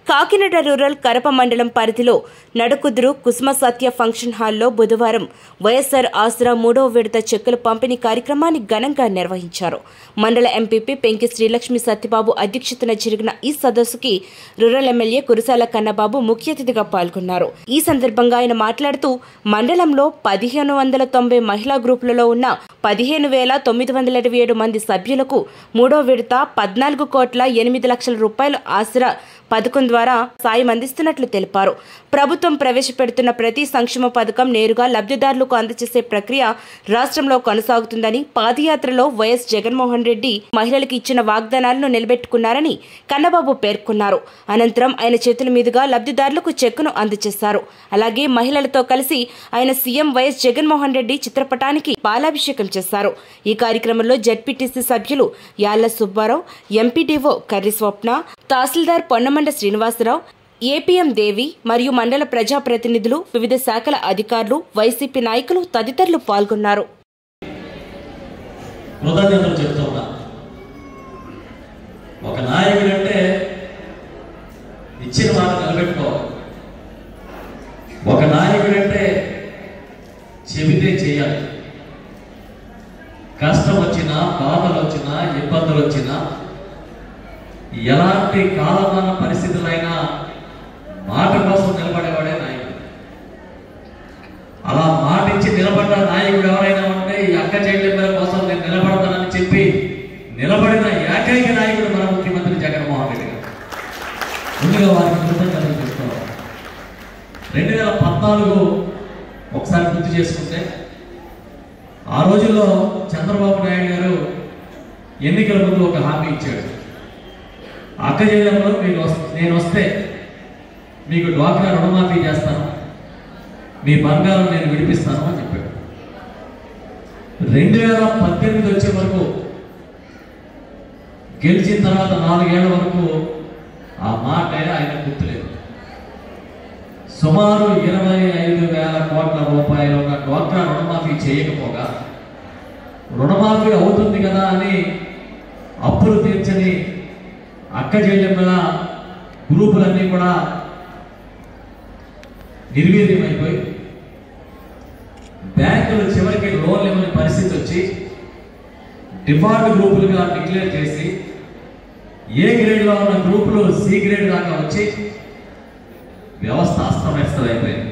Kakinada rural Karapa మండలం పరిధిలో నడుకుదురు కుసుమ సత్య function హాల్లో బుధవారం వైఎస్సార్ ఆసరా మూడవ విడత చెక్కుల పంపిణీ కార్యక్రమాన్ని ఘనంగా నిర్వహించారు మండల ఎంపీపీ పెంకి శ్రీలక్ష్మి సత్యబాబు అధ్యక్షతన జరిగిన ఈ సదస్సుకి రూరల్ ఎమ్మెల్యే కురసాల కన్నబాబు ముఖ్య అతిథిగా పాల్గొన్నారు ఈ సందర్భంగా ఆయన మాట్లాడుతూ మండలంలో పదిహేను వందల తొంభై మహిళా గ్రూపులలో ఉన్న పదిహేను వేల తొమ్మిది వందల ఇరవై ఏడు మంది సభ్యులకు మూడో విడత పద్నాలుగు కోట్ల ఎనిమిది లక్షల రూపాయల ఆసరా పథకం ద్వారా సాయం అందిస్తున్నట్లు తెలిపారు ప్రభుత్వం ప్రవేశపెడుతున్న ప్రతి సంక్షేమ పథకం నేరుగా లబ్ధిదారులకు అందజేసే ప్రక్రియ రాష్ట్రంలో కొనసాగుతుందని పాదయాత్రలో వైఎస్ జగన్మోహన్ రెడ్డి మహిళలకు ఇచ్చిన వాగ్దానాలను నిలబెట్టుకున్నారని కన్నబాబు పేర్కొన్నారు అనంతరం ఆయన చేతుల మీదుగా లబ్ధిదారులకు చెక్కును అందజేశారు అలాగే మహిళలతో కలిసి ఆయన సీఎం వైఎస్ జగన్మోహన్ రెడ్డి చిత్రపటానికి పాలాభిషేకం చేశారు ఈ కార్యక్రమంలో జడ్పీటీసీ సభ్యులు యాళ్ల సుబ్బారావు ఎంపీడీఓ కర్రి స్వప్న తహసీల్దార్ పొన్నమండ శ్రీనివాసరావు ఏపీఎం దేవి మరియు మండల ప్రజాప్రతినిధులు వివిధ శాఖల అధికారులు వైసీపీ నాయకులు తదితరులు పాల్గొన్నారు కృతజ్ఞతలు చెప్తూ ఉన్నా ఒక నాయకుడు అంటే ఇచ్చిన మాట నిలబెట్టుకోవాలి ఒక నాయకుడు అంటే చెబితే చేయాలి కష్టం వచ్చినా బాధలు వచ్చినా ఇబ్బందులు వచ్చినా ఎలాంటి కాలమాన పరిస్థితులైనా మాట కోసం నిలబడేవాడే నాయకుడు అలా మాట ఇచ్చి నిలబడ్డ నాయకుడు ఎవరైనా ఉంటే ఈ అక్క చెల్లెమ్మల కోసం నేను నిలబడతానని చెప్పి నిలబడిన ఏకైక నాయకుడు మన ముఖ్యమంత్రి జగన్మోహన్ రెడ్డి గారు ముందుగా వారికి కృతజ్ఞతలు చెప్తాను రెండు వేల పద్నాలుగు ఒకసారి గుర్తు చేసుకుంటే ఆ రోజుల్లో చంద్రబాబు నాయుడు గారు ఎన్నికల ముందు ఒక హామీ ఇచ్చాడు అక్క చెల్లెమ్మలు మీకు వస్- నేను వస్తే మీకు డ్వాక్రా రుణమాఫీ చేస్తాను మీ బంగారం నేను విడిపిస్తాను అని చెప్పాడు రెండు వేల పద్దెనిమిది వచ్చే వరకు గెలిచిన తర్వాత నాలుగేళ్ల వరకు ఆ మాట ఆయన గుర్తులేదు సుమారు ఇరవై ఐదు వేల కోట్ల రూపాయలు ఉన్న డ్వాక్రా రుణమాఫీ చేయకపోగా రుణమాఫీ అవుతుంది కదా అని అప్పులు తీర్చని అక్క చెల్లెమ్మల గ్రూపులన్నీ కూడా నిర్వీర్యమైపోయి బ్యాంకులు చివరికి లోన్లు ఇవ్వని పరిస్థితి వచ్చి డిఫాల్ట్ గ్రూపులుగా డిక్లేర్ చేసి ఏ గ్రేడ్లో ఉన్న గ్రూపులు సి గ్రేడ్ దాకా వచ్చి వ్యవస్థ అస్తవ్యస్తమైపోయింది